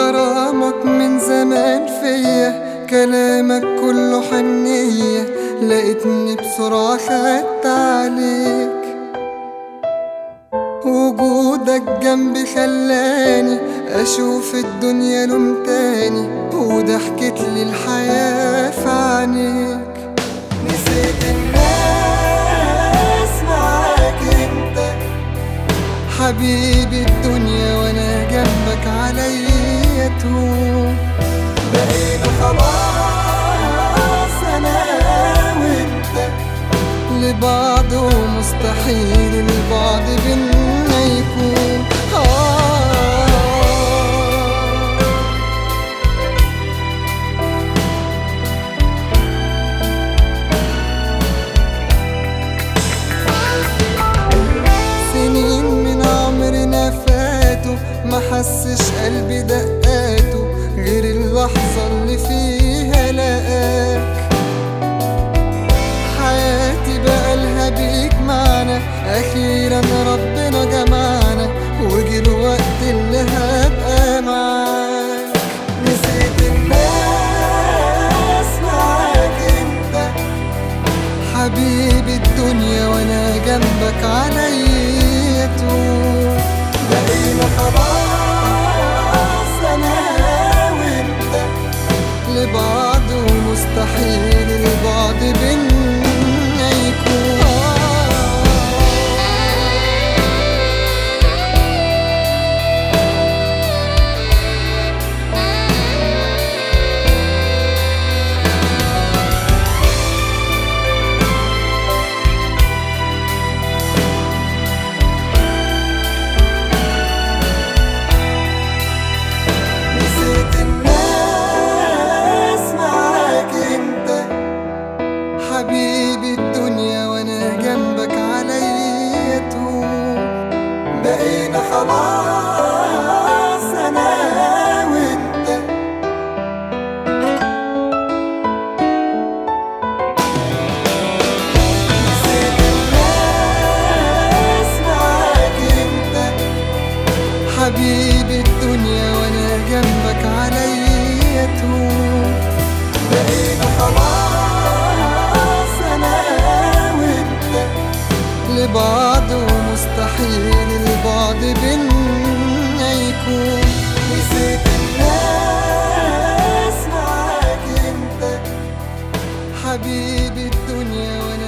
غرامك من زمان فيا كلامك كله حنية لقيتني بسرعة خدت عليك وجودك جنبي خلاني أشوف الدنيا لون تاني وضحكت لي الحياة في عينيك نسيت الناس معاك انت حبيبي الدنيا وانا جنبك عليا تهون بقينا خلاص انا وانت لبعض ومستحيل البعد بينا يكون آه سنين من عمرنا فاتوا ما حسش قلبي دقاته غير اللحظة اللي فيها لقاك حياتي بقى لها بيك معنا أخيرا ربنا جمعنا وجي الوقت اللي هبقى معاك نسيت الناس معاك انت حبيبي الدنيا وانا جنبك عليا طول بقينا خلاص انا وانت لبعض ومستحيل البعد بينا يكون نسيت الناس معاك انت حبيبي الدنيا وانا جنبك عليا طول بقينا خلاص انا وانت نسيت الناس معاك انت حبيبي الدنيا وانا جنبك عليا طول بقينا خلاص انا وانت لبعض ومستحيل البعد بينا يكون نسيت الناس معاك انت حبيبي الدنيا وانا